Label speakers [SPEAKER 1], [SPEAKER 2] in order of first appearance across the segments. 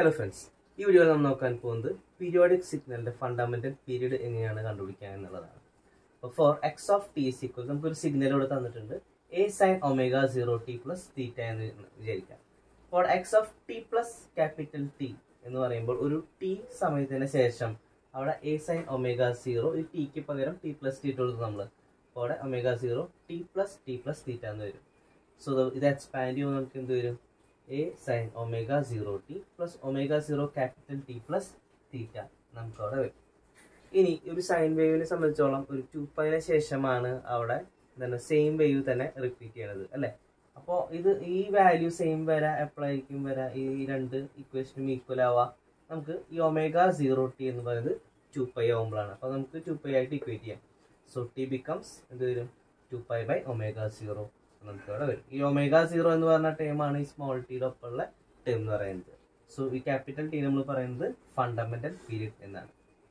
[SPEAKER 1] hello friends ഈ വീഡിയോയിൽ നമ്മൾ നോക്കാൻ പോകുന്നത് പീരിയോഡിക് സിഗ്നലിന്റെ ഫണ്ടമെന്റൽ പീരീഡ് എങ്ങനെയാണ് കണ്ടുപിടിക്കുക എന്നുള്ളതാണ് അപ്പോൾ for x of t is equal നമുക്കൊരു സിഗ്നൽ ഇവിടെ തന്നിട്ടുണ്ട് A sine omega zero t plus theta എന്ന് വിചാരിക്കാം for x of t plus capital t എന്ന് പറയുമ്പോൾ ഒരു ടി സമയത്തിന് ശേഷം അവിടെ എ സൈൻ ഒമേഗ സീറോ ഈ ടിക്ക് പകരം ടി പ്ലസ് ടി ഇട്ട് കൊടുക്കും നമ്മൾ അപ്പോൾ അവിടെ omega zero t plus t plus theta എന്ന് വരും സോ ഇത് എക്സ്പാൻഡ് ചെയ്യുമ്പോൾ നമുക്ക് എന്ത് വരും A sine omega zero t plus omega zero capital t plus theta നമുക്ക് അവിടെ വരും ഇനി ഒരു സൈൻ വേവിനെ സംബന്ധിച്ചോളം ഒരു ടു പൈന് ശേഷമാണ് അവിടെ എന്താണ് സെയിം വേവ് തന്നെ റിപ്പീറ്റ് ചെയ്യണത് അല്ലേ അപ്പോൾ ഇത് ഈ വാല്യൂ സെയിം വരാ എപ്പോഴായിരിക്കും വരാ ഈ രണ്ട് ഇക്വേഷനും ഈക്വൽ ആവാ നമുക്ക് ഈ ഒമേഗ സീറോ ടി എന്ന് പറയുന്നത് ടു പൈ ആവുമ്പോഴാണ് അപ്പോൾ നമുക്ക് ടു പൈ ആയിട്ട് ഇക്വേറ്റ് ചെയ്യാം സോ ടി ബിക്കംസ് എന്ത് വരും two pi by omega zero നമുക്ക് അവിടെ വരും ഈ ഒമേഗ സീറോ എന്ന് പറഞ്ഞ ടേമാണ് ഈ സ്മോൾ ടിയുടെ ഒപ്പമുള്ള ടേം എന്ന് പറയുന്നത് സോ ഈ ക്യാപിറ്റൽ ടി നമ്മൾ പറയുന്നത് ഫണ്ടമെന്റൽ പീരീഡ് എന്നാണ്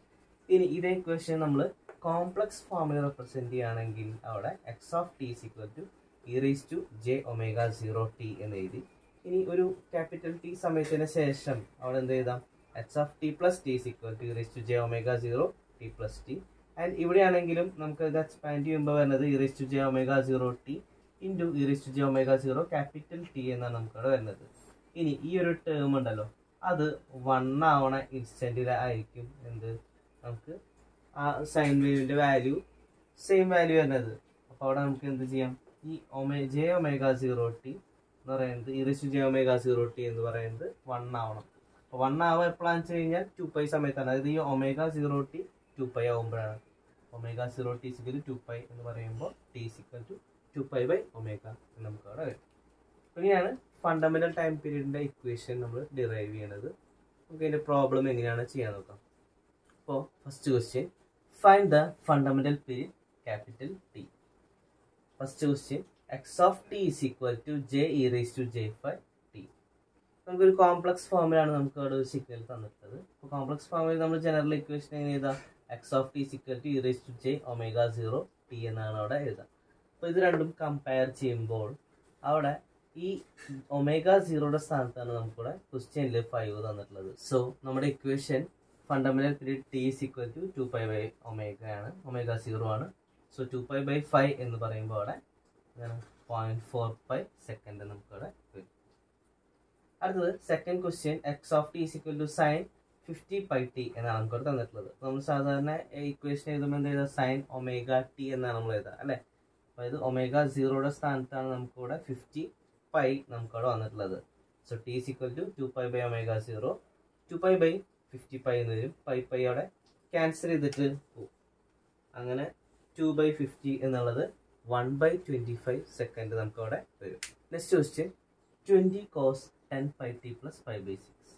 [SPEAKER 1] ഇനി ഇതേ ഇക്വേഷൻ നമ്മൾ കോംപ്ലക്സ് ഫോമിൽ റെപ്രസെന്റ് ചെയ്യുകയാണെങ്കിൽ അവിടെ x of t is equal to e raise to j omega zero t എന്ന് എഴുതി ഇനി ഒരു ക്യാപിറ്റൽ ടി സമയത്തിന് ശേഷം അവിടെ എന്ത് എഴുതാം x of t plus t is equal to e raise to j omega zero t plus t and ഇവിടെയാണെങ്കിലും നമുക്ക് ഇത് എക്സ്പാൻഡ് ചെയ്യുമ്പോൾ വരുന്നത് e raise to j omega zero t into e raise to j omega zero capital t എന്നാണ് നമുക്കവിടെ വരുന്നത് ഇനി ഈ ഒരു ടേം ഉണ്ടല്ലോ അത് വൺ ആവണ ഇൻസ്റ്റന്റിലായിരിക്കും എന്ത് നമുക്ക് ആ സൈൻ വേവിന്റെ വാല്യൂ സെയിം വാല്യൂ വരുന്നത് അപ്പോൾ അവിടെ നമുക്ക് എന്ത് ചെയ്യാം ഈ ഒമേ ജെ ഒമേഗ സീറോ ടി എന്ന് പറയുന്നത് e raise j omega zero t എന്ന് പറയുന്നത് വൺ ആവണം അപ്പോൾ വൺ ആവുക എപ്പോഴാണെന്ന് വെച്ച് കഴിഞ്ഞാൽ ടു പൈ സമയത്താണ് അതായത് ഈ omega zero t to pi ആവുമ്പോഴാണ് omega zero t is equal to pi എന്ന് പറയുമ്പോൾ t is equal to two pi by omega എന്ന് നമുക്ക് അവിടെ വരും ഇങ്ങനെയാണ് ഫണ്ടമെന്റൽ ടൈം പീരീഡിന്റെ ഇക്വേഷൻ നമ്മൾ ഡിറൈവ് ചെയ്യണത് നമുക്ക് അതിന്റെ പ്രോബ്ലം എങ്ങനെയാണ് ചെയ്യാൻ നോക്കാം അപ്പോൾ first question find the fundamental period capital t first question x of t is equal to j e raise to j five t നമുക്കൊരു കോംപ്ലക്സ് ഫോമിലാണ് നമുക്ക് അവിടെ ഒരു സിഗ്നൽ തന്നിട്ടുള്ളത് അപ്പോൾ കോംപ്ലക്സ് ഫോമിൽ നമ്മൾ ജനറൽ ഇക്വേഷൻ എങ്ങനെ എഴുതാം x of t equal to e raise to j omega zero t എന്നാണ് അവിടെ എഴുതാം അപ്പോൾ ഇത് രണ്ടും കമ്പയർ ചെയ്യുമ്പോൾ അവിടെ ഈ ഒമേഗ സീറോയുടെ സ്ഥാനത്താണ് നമുക്കിവിടെ ക്വസ്റ്റ്യനിൽ ഫൈവ് തന്നിട്ടുള്ളത് സോ നമ്മുടെ equation fundamental period t is equal to two pi by omega ആണ് ഒമേഗ സീറോ ആണ് so two pi by five എന്ന് പറയുമ്പോൾ അവിടെ പോയിന്റ് ഫോർ ഫൈവ് സെക്കൻഡ് നമുക്കവിടെ വരും അടുത്തത് second question x of t is equal to sine fifty pi t എന്നാണ് നമുക്കവിടെ തന്നിട്ടുള്ളത് നമ്മൾ സാധാരണ ഇക്വേഷൻ എഴുതുമ്പോൾ എന്ത് ചെയ്താൽ സൈൻ ഒമേഗ ടി എന്നാണ് നമ്മൾ എഴുതുക അല്ലേ അതായത് ഒമേഗ സീറോയുടെ സ്ഥാനത്താണ് നമുക്കിവിടെ ഫിഫ്റ്റി പൈ നമുക്കവിടെ വന്നിട്ടുള്ളത് so t is equal to two pi by omega zero two pi by fifty pi എന്ന് വരും പൈ പൈ അവിടെ ക്യാൻസൽ ചെയ്തിട്ട് പോകും അങ്ങനെ ടു ബൈ ഫിഫ്റ്റി എന്നുള്ളത് one by twenty five second നമുക്ക് അവിടെ വരും next question twenty cos ten pi t plus five by six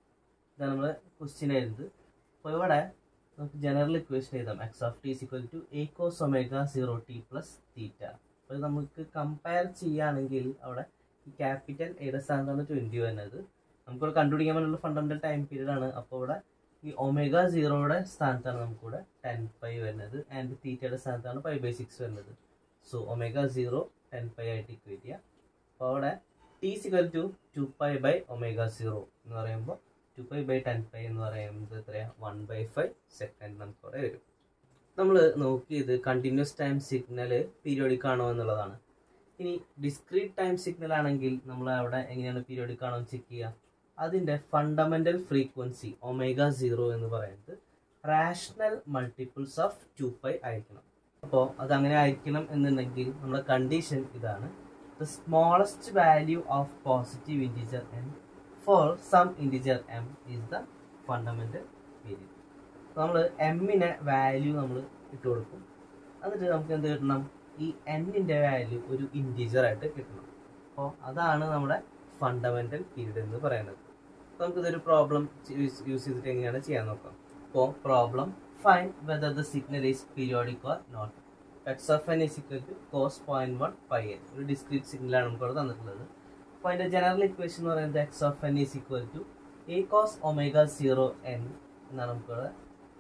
[SPEAKER 1] ഇതാണ് നമ്മൾ ക്വസ്റ്റ്യൻ എഴുതുന്നത് അപ്പോൾ ഇവിടെ നമുക്ക് ജനറൽ ഇക്വേഷൻ എഴുതാം x of t equal to a cos omega zero t plus theta അപ്പോൾ നമുക്ക് കമ്പയർ ചെയ്യുകയാണെങ്കിൽ അവിടെ ഈ ക്യാപിറ്റൽ എയുടെ സ്ഥാനത്താണ് ട്വൻറ്റി വരുന്നത് നമുക്കിവിടെ കണ്ടുപിടിക്കാൻ വേണ്ടിയുള്ള ഫണ്ടമെന്റൽ ടൈം പീരീഡ് ആണ് അപ്പോൾ ഇവിടെ ഈ ഒമേഗ സീറോയുടെ സ്ഥാനത്താണ് നമുക്കിവിടെ ടെൻ പൈ വരുന്നത് ആൻഡ് തീറ്റയുടെ സ്ഥാനത്താണ് ഫൈവ് ബൈ സിക്സ് വരുന്നത് so omega zero ten pi ആയിട്ട് ഇക്വേറ്റ് ചെയ്യാം അപ്പോൾ അവിടെ t is equal to two pi by omega zero എന്ന് പറയുമ്പോൾ two pi by ten pi എന്ന് പറയുന്നത് എത്രയാണ് വൺ ബൈ ഫൈവ് സെക്കൻഡ് നമുക്കവിടെ വരും നമ്മൾ നോക്കിയത് കണ്ടിന്യൂസ് ടൈം സിഗ്നൽ പീരിയോഡിക് ആണോ എന്നുള്ളതാണ് ഇനി ഡിസ്ക്രീറ്റ് ടൈം സിഗ്നൽ ആണെങ്കിൽ നമ്മൾ അവിടെ എങ്ങനെയാണ് പീരിയോഡിക് ആണോ എന്ന് ചെക്ക് ചെയ്യുക അതിൻ്റെ ഫണ്ടമെന്റൽ ഫ്രീക്വൻസി ഒമേഗ സീറോ എന്ന് പറയുന്നത് rational multiples of two pi ആയിരിക്കണം അപ്പോൾ അത് അങ്ങനെ ആയിരിക്കണം എന്നുണ്ടെങ്കിൽ നമ്മുടെ കണ്ടീഷൻ ഇതാണ് the smallest value of positive integer n for some integer m is the fundamental period നമ്മൾ എമ്മിനെ വാല്യൂ നമ്മൾ ഇട്ട് കൊടുക്കും എന്നിട്ട് നമുക്ക് എന്ത് കിട്ടണം ഈ എന്നിൻ്റെ വാല്യൂ ഒരു ഇൻറ്റിജർ ആയിട്ട് കിട്ടണം അപ്പോൾ അതാണ് നമ്മുടെ ഫണ്ടമെന്റൽ പീരീഡ് എന്ന് പറയുന്നത് നമുക്കിതൊരു പ്രോബ്ലം യൂസ് ചെയ്തിട്ട് എങ്ങനെയാണ് ചെയ്യാൻ നോക്കാം അപ്പോൾ problem find whether the signal is periodic or not x of n is equal to cos point one pi n ഒരു ഡിസ്ക്രീറ്റ് സിഗ്നലാണ് നമുക്ക് അവിടെ തന്നിട്ടുള്ളത് അപ്പോൾ അതിൻ്റെ ജനറൽ ഇക്വേഷൻ എന്ന് പറയുന്നത് x of n is equal to a cos omega zero n എന്നാണ് നമുക്കവിടെ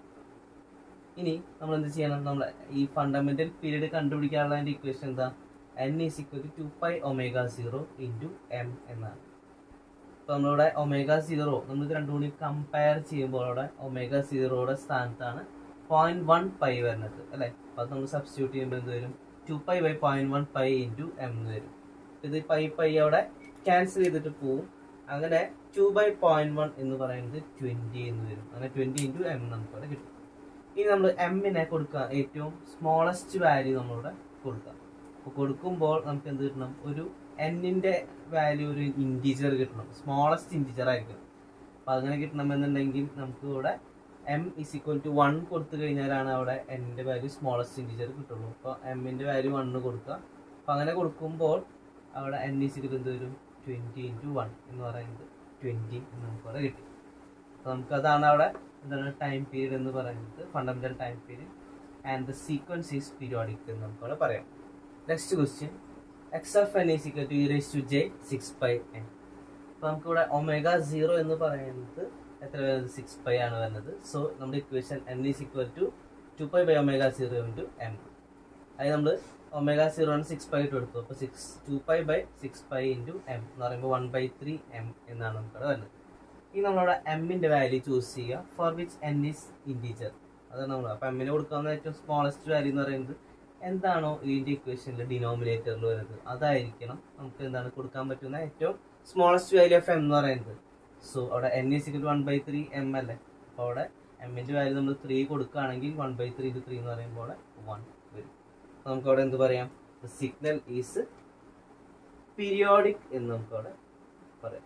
[SPEAKER 1] ഇനി നമ്മൾ എന്ത് ചെയ്യണം നമ്മൾ ഈ ഫണ്ടമെന്റൽ പീരീഡ് കണ്ടുപിടിക്കാനുള്ള അതിൻ്റെ ഇക്വേഷൻ എന്താ n is equal to two pi omega zero into m എന്നാണ് അപ്പോൾ നമ്മളിവിടെ ഒമേഗ സീറോ നമ്മളിത് രണ്ടും കൂടി കമ്പയർ ചെയ്യുമ്പോൾ അവിടെ ഒമേഗ സീറോയുടെ സ്ഥാനത്താണ് പോയിന്റ് വൺ പൈ വരുന്നത് അല്ലേ അപ്പോൾ അത് നമ്മൾ സബ്സ്റ്റിറ്റ്യൂട്ട് ചെയ്യുമ്പോൾ എന്ത് വരും two pi by point one pi into m എന്ന് വരും ഇത് പൈ പൈ അവിടെ ക്യാൻസൽ ചെയ്തിട്ട് പോവും അങ്ങനെ ടു ബൈ പോയിന്റ് വൺ എന്ന് പറയുന്നത് ട്വന്റി എന്ന് വരും അങ്ങനെ ട്വന്റി ഇൻറ്റു എം നമുക്ക് അവിടെ കിട്ടും ഇനി നമ്മൾ എമ്മിനെ കൊടുക്കുക ഏറ്റവും സ്മോളസ്റ്റ് വാല്യൂ നമ്മളിവിടെ കൊടുക്കാം അപ്പോൾ കൊടുക്കുമ്പോൾ നമുക്ക് എന്ത് കിട്ടണം ഒരു എന്നിന്റെ വാല്യൂ ഒരു ഇൻറ്റീജർ കിട്ടണം സ്മോളസ്റ്റ് ഇൻറ്റീജർ ആയിരിക്കണം അപ്പോൾ അങ്ങനെ കിട്ടണമെന്നുണ്ടെങ്കിൽ നമുക്ക് ഇവിടെ m is equal to one കൊടുത്തു കഴിഞ്ഞാലാണ് അവിടെ എൻ്റെ വാല്യൂ സ്മോളസ്റ്റ് ഇൻറ്റീജർ കിട്ടുള്ളൂ അപ്പോൾ എമ്മിൻ്റെ വാല്യൂ വണ്ണ് കൊടുക്കുക അപ്പോൾ അങ്ങനെ കൊടുക്കുമ്പോൾ അവിടെ എൻ ഇസ് ഈക്വൽ എന്ത് വരും ട്വൻറ്റി ഇൻറ്റു വൺ എന്ന് പറയുന്നത് ട്വൻറ്റി എന്ന് നമുക്ക് അവിടെ കിട്ടി അപ്പോൾ നമുക്ക് അതാണ് അവിടെ എന്താണ് ടൈം പീരീഡ് എന്ന് പറയുന്നത് fundamental time period and the sequence is periodic എന്ന് നമുക്ക് അവിടെ പറയാം next question x of n is equal to e raise to j six pi n അപ്പോൾ നമുക്കിവിടെ ഒമേഗ സീറോ എന്ന് പറയുന്നത് എത്ര വരുന്നത് സിക്സ് പൈ ആണ് വരുന്നത് സോ നമ്മുടെ equation n is equal to two pi by omega zero into m അത് നമ്മൾ ഒമേഗ സീറോ ആണ് സിക്സ് പൈ ഇട്ട് കൊടുത്തു അപ്പോൾ six two pi by six pi into m എന്ന് പറയുമ്പോൾ വൺ ബൈ ത്രീ എം എന്നാണ് നമുക്കവിടെ വരുന്നത് ഇനി നമ്മളവിടെ എമ്മിൻ്റെ വാല്യൂ ചൂസ് ചെയ്യുക for which n is integer അതാണ് നമ്മൾ അപ്പോൾ എമ്മിന് കൊടുക്കാവുന്ന ഏറ്റവും സ്മോളസ്റ്റ് വാല്യൂ എന്ന് പറയുന്നത് എന്താണോ ഇതിൻ്റെ ഇക്വേഷനിൽ ഡിനോമിനേറ്ററിൽ വരുന്നത് അതായിരിക്കണം നമുക്ക് എന്താണ് കൊടുക്കാൻ പറ്റുന്ന ഏറ്റവും സ്മോളസ്റ്റ് വാല്യൂ ഓഫ് എം എന്ന് പറയുന്നത് സോ അവിടെ n is equal one by three m അല്ലേ അപ്പോൾ അവിടെ എമ്മിൻ്റെ വാല്യൂ നമ്മൾ ത്രീ കൊടുക്കുകയാണെങ്കിൽ വൺ ബൈ ത്രീ ഇത് ത്രീ എന്ന് പറയുമ്പോൾ അവിടെ വൺ വരും അപ്പോൾ നമുക്ക് അവിടെ എന്ത് പറയാം സിഗ്നൽ ഈസ് പീരിയോഡിക് എന്ന് നമുക്ക് അവിടെ പറയാം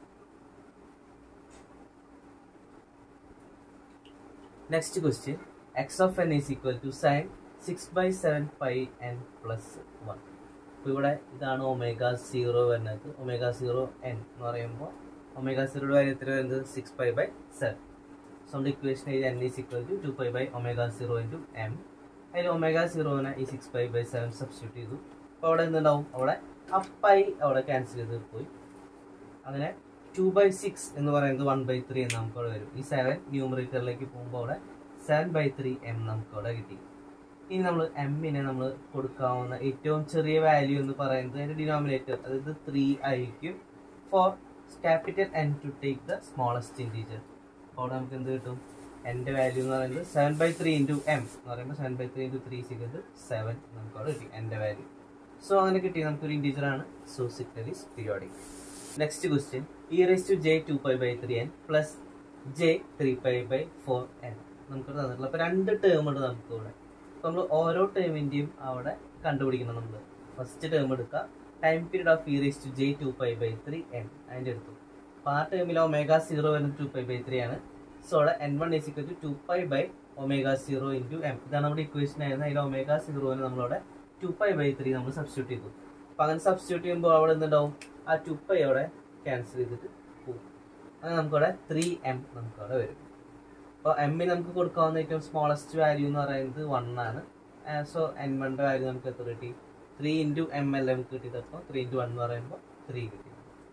[SPEAKER 1] next question x of n is equal to sine six by seven pi n plus one അപ്പോൾ ഇവിടെ ഇതാണ് ഒമേഗ സീറോ വരുന്നത് ഒമേഗ സീറോ എൻ എന്ന് പറയുമ്പോൾ ഒമേഗ സീറോയുടെ വാല്യൂ എത്ര വരുന്നത് six pi by seven so നമ്മുടെ equation n is equal to two pi by omega zero into m അതിൽ ഒമേഗ സീറോനെ ഈ six pi by seven substitute ചെയ്തു അപ്പോൾ അവിടെ എന്തുണ്ടാവും അവിടെ അപ്പൈ അവിടെ ക്യാൻസൽ ചെയ്ത് പോയി അങ്ങനെ ടു ബൈ സിക്സ് എന്ന് പറയുന്നത് വൺ ബൈ ത്രീ എന്ന് നമുക്ക് അവിടെ വരും ഈ സെവൻ ന്യൂമറേറ്ററിലേക്ക് പോകുമ്പോൾ അവിടെ സെവൻ ബൈ ത്രീ എം നമുക്ക് അവിടെ കിട്ടി ഇനി നമ്മൾ എമ്മിനെ നമ്മൾ കൊടുക്കാവുന്ന ഏറ്റവും ചെറിയ വാല്യൂ എന്ന് പറയുന്നത് അതിൻ്റെ ഡിനോമിനേറ്റർ അതായത് ത്രീ ആയിരിക്കും for capital n to take the smallest integer അപ്പോൾ അവിടെ നമുക്ക് എന്ത് കിട്ടും എൻ്റെ വാല്യൂ എന്ന് പറയുന്നത് seven by three into m എന്ന് പറയുമ്പോൾ seven by three into three സിഗത് സെവൻ നമുക്ക് അവിടെ കിട്ടി എൻ്റെ വാല്യൂ സോ അങ്ങനെ കിട്ടി നമുക്കൊരു ഇൻറ്റീജർ ആണ് so signal is periodic next question e raise to j two pi by three n plus j three pi by four n നമുക്ക് തന്നിട്ടുള്ള അപ്പോൾ രണ്ട് ടേം ഉണ്ട് നമുക്ക് ഇവിടെ അപ്പോൾ നമ്മൾ ഓരോ ടേമിൻ്റെയും അവിടെ കണ്ടുപിടിക്കണം നമ്മൾ ഫസ്റ്റ് ടേം എടുക്കുക time period of e raise to j two pi by three n അതിൻ്റെ എടുത്തു അപ്പോൾ ആ ടേമിൽ ഒമേഗ സീറോ വരുന്നത് ടു പൈ ബൈ ത്രീ ആണ് സോ അവിടെ n one is equal to two pi by omega zero into m ഇതാണ് നമ്മുടെ ഇക്വേഷൻ ആയിരുന്നത് അതിൽ ഒമേഗ സീറോന് നമ്മളവിടെ ടു പൈ ബൈ ത്രീ നമ്മൾ സബ്സ്റ്റിറ്റ്യൂട്ട് ചെയ്തു അപ്പോൾ അങ്ങനെ സബ്സ്റ്റിറ്റ്യൂട്ട് ചെയ്യുമ്പോൾ അവിടെ എന്തുണ്ടാവും ആ ടു പൈ അവിടെ ക്യാൻസൽ ചെയ്തിട്ട് പോകും അങ്ങനെ നമുക്കവിടെ ത്രീ എം നമുക്കവിടെ വരും അപ്പോൾ എമ്മിന് നമുക്ക് കൊടുക്കാവുന്ന ഏറ്റവും സ്മോളസ്റ്റ് വാല്യൂ എന്ന് പറയുന്നത് വൺ ആണ് സോ എൻ വണ്ണിൻ്റെ വാല്യൂ നമുക്ക് എത്ര കിട്ടി ത്രീ ഇൻറ്റു എം എൽ നമുക്ക് കിട്ടിയത് അപ്പോൾ ത്രീ ഇൻറ്റു വൺ എന്ന് പറയുമ്പോൾ ത്രീ കിട്ടി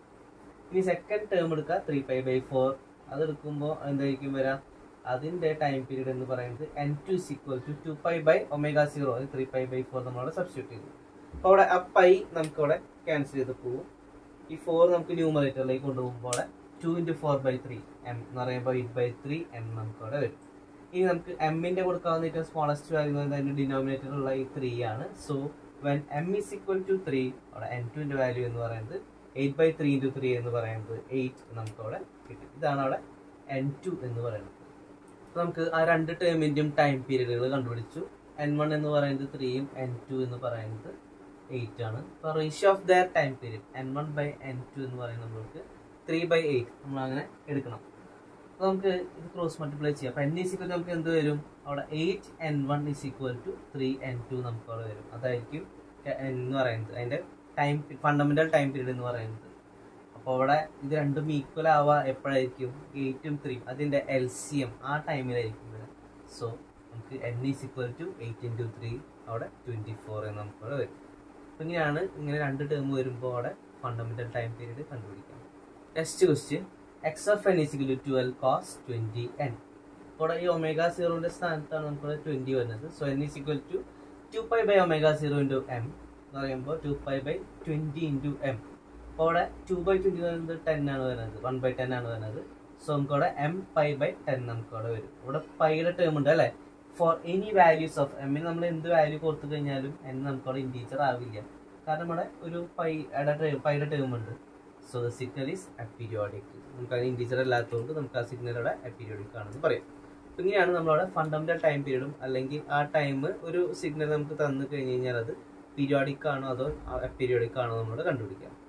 [SPEAKER 1] ഇനി സെക്കൻഡ് ടേം എടുക്കുക ത്രീ പൈ ബൈ ഫോർ അത് എടുക്കുമ്പോൾ എന്തായിരിക്കും വരാം അതിൻ്റെ ടൈം പീരീഡ് എന്ന് പറയുന്നത് n two is equal to two pi by omega zero അത് ത്രീ പൈ ബൈ ഫോർ നമ്മളവിടെ സബ്സ്റ്റിറ്റ്യൂട്ട് ചെയ്തു അപ്പോൾ അവിടെ ആ പൈ നമുക്കവിടെ ക്യാൻസൽ ചെയ്ത് പോകും ഈ ഫോർ നമുക്ക് ന്യൂമറേറ്ററിലേക്ക് കൊണ്ടുപോകുമ്പോൾ അവിടെ two into four by three m എന്ന് പറയുമ്പോൾ എയ്റ്റ് ബൈ ത്രീ എം നമുക്ക് അവിടെ വരും ഇനി നമുക്ക് എമ്മിൻ്റെ കൊടുക്കാവുന്ന ഏറ്റവും സ്മോളസ്റ്റ് വാല്യൂ എന്ന് പറയുന്നത് അതിൻ്റെ ഡിനോമിനേറ്ററിലുള്ള ഈ ത്രീ ആണ് so when m is equal to three അവിടെ എൻ ടുവിൻ്റെ വാല്യൂ എന്ന് പറയുന്നത് eight by three into three എന്ന് പറയുന്നത് എയ്റ്റ് നമുക്ക് അവിടെ കിട്ടും ഇതാണ് അവിടെ എൻ ടു എന്ന് പറയുന്നത് അപ്പോൾ നമുക്ക് ആ രണ്ട് ടേമിൻ്റെയും ടൈം പീരീഡുകൾ കണ്ടുപിടിച്ചു എൻ വൺ എന്ന് പറയുന്നത് ത്രീയും എൻ ടു എന്ന് പറയുന്നത് എയ്റ്റ് ആണ് അപ്പോൾ ratio of their time period n one by n two എന്ന് പറയുന്നത് നമ്മൾക്ക് ത്രീ ബൈ എയ്റ്റ് നമ്മൾ അങ്ങനെ എടുക്കണം അപ്പോൾ നമുക്ക് ഇത് ക്രോസ് മൾട്ടിപ്ലൈ ചെയ്യാം അപ്പോൾ എൻ ഈസ് ഈക്വൽ നമുക്ക് എന്ത് വരും അവിടെ eight n one is equal to three n two നമുക്ക് അവിടെ വരും അതായിരിക്കും എന്ന് പറയുന്നത് അതിൻ്റെ ടൈം ഫണ്ടമെൻ്റൽ ടൈം പീരീഡ് എന്ന് പറയുന്നത് അപ്പോൾ അവിടെ ഇത് രണ്ടും ഈക്വൽ ആവുക എപ്പോഴായിരിക്കും എയ്റ്റും ത്രീ അതിൻ്റെ എൽ സി എം ആ ടൈമിലായിരിക്കും വരിക സോ നമുക്ക് n is equal to eight into three അവിടെ ട്വൻറ്റി ഫോർ എന്ന് നമുക്ക് അവിടെ വരും അപ്പോൾ ഇങ്ങനെയാണ് ഇങ്ങനെ രണ്ട് ടേം വരുമ്പോൾ അവിടെ ഫണ്ടമെൻ്റൽ ടൈം പീരീഡ് കണ്ടുപിടിക്കാം next question x of n is equal to twelve cos twenty n ഇവിടെ ഈ ഒമേഗ സീറോൻ്റെ സ്ഥാനത്താണ് നമുക്ക് ട്വൻറ്റി വരുന്നത് so n is equal to two pi by omega zero into m എന്ന് പറയുമ്പോൾ two pi by twenty into m അപ്പോൾ അവിടെ ടു ബൈ ട്വൻറ്റി വരുന്നത് ടെൻ ആണ് വരുന്നത് വൺ ബൈ ടെൻ ആണ് വരുന്നത് സോ നമുക്ക് അവിടെ എം പൈ ബൈ ടെൻ നമുക്ക് അവിടെ വരും ഇവിടെ പൈയുടെ ടേം ഉണ്ട് അല്ലേ ഫോർ എനി വാല്യൂസ് ഓഫ് എമ്മിന് നമ്മൾ എന്ത് വാല്യൂ കൊടുത്തു കഴിഞ്ഞാലും എൻ നമുക്ക് അവിടെ ഇൻറ്റീച്ചർ ആവില്ല കാരണം ഇവിടെ ഒരു പൈയുടെ ടേം പൈയുടെ ടേം ഉണ്ട് so the signal is aperiodic നമുക്ക് അതിന് ഇൻറ്റീച്ചർ അല്ലാത്തതുകൊണ്ട് നമുക്ക് ആ സിഗ്നൽ അവിടെ അപ്പീരിയോഡിക് ആണെന്ന് പറയാം അപ്പൊ ഇങ്ങനെയാണ് നമ്മളവിടെ ഫണ്ടമെന്റൽ ടൈം പീരീഡും അല്ലെങ്കിൽ ആ ടൈം ഒരു സിഗ്നൽ നമുക്ക് തന്നു കഴിഞ്ഞ് കഴിഞ്ഞാൽ അത് പീരിയോഡിക് ആണോ അതോ അപ്പീരിയോഡിക് ആണോ നമ്മളോട് കണ്ടുപിടിക്കാം